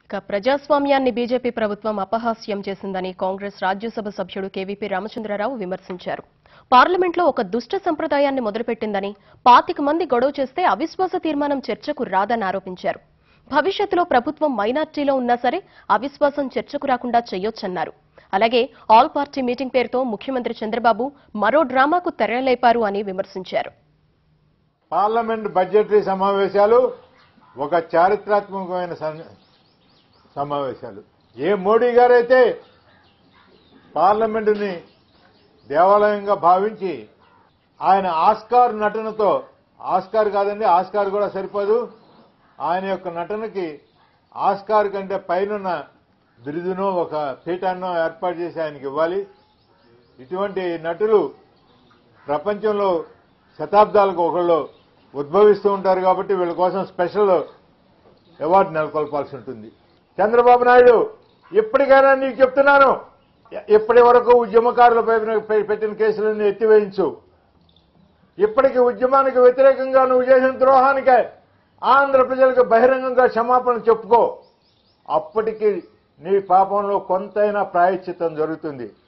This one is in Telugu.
ఇక ప్రజాస్వామ్యాన్ని బీజేపీ ప్రభుత్వం అపహాస్యం చేసిందని కాంగ్రెస్ రాజ్యసభ సభ్యుడు కేవీపీ రామచంద్రరావు విమర్శించారు పార్లమెంట్లో ఒక దుష్ట సంప్రదాయాన్ని మొదలుపెట్టిందని పాతిక మంది గొడవ చేస్తే అవిశ్వాస తీర్మానం చర్చకు రాదని ఆరోపించారు భవిష్యత్తులో ప్రభుత్వం మైనార్టీలో ఉన్నా సరే అవిశ్వాసం చర్చకు రాకుండా చేయొచ్చన్నారు అలాగే ఆల్ పార్టీ మీటింగ్ పేరుతో ముఖ్యమంత్రి చంద్రబాబు మరో డ్రామాకు తెరలేపారు అని విమర్శించారు పార్లమెంట్ బడ్జెటరీ సమావేశాలు ఒక చారిత్రాత్మకమైన సన్- సమావేశాలు ఏ మోడీ గారైతే పార్లమెంటుని దేవాలయంగా భావించి ఆయన ఆస్కార్ నటనతో ఆస్కార్ కాదండి ఆస్కార్ కూడా సరిపోదు ఆయన యొక్క నటనకి ఆస్కార్ కంటే పైనున్న బిరుదునో ఒక పీఠాన్నో ఏర్పాటు చేసి ఆయనకి ఇవ్వాలి ఇటువంటి నటులు ప్రపంచంలో శతాబ్దాలకు ఒకళ్ళు ఉద్భవిస్తూ ఉంటారు కాబట్టి వీళ్ళ కోసం స్పెషల్ అవార్డు నెలకొల్పాల్సి ఉంటుంది చంద్రబాబు నాయుడు ఇప్పటికైనా నీకు చెప్తున్నాను ఇప్పటి వరకు ఉద్యమకారులపై పె- పెట్టిన కేసులను ఎత్తివేయించు ఇప్పటికి ఉద్యమానికి వ్యతిరేకంగా నువ్వు చేసిన ద్రోహానికే ఆంధ్ర ప్రజలకు బహిరంగంగా క్షమాపణ చెప్పుకో అప్పటికి నీ పాపంలో కొంతైనా ప్రాయశ్చిత్తం జరుగుతుంది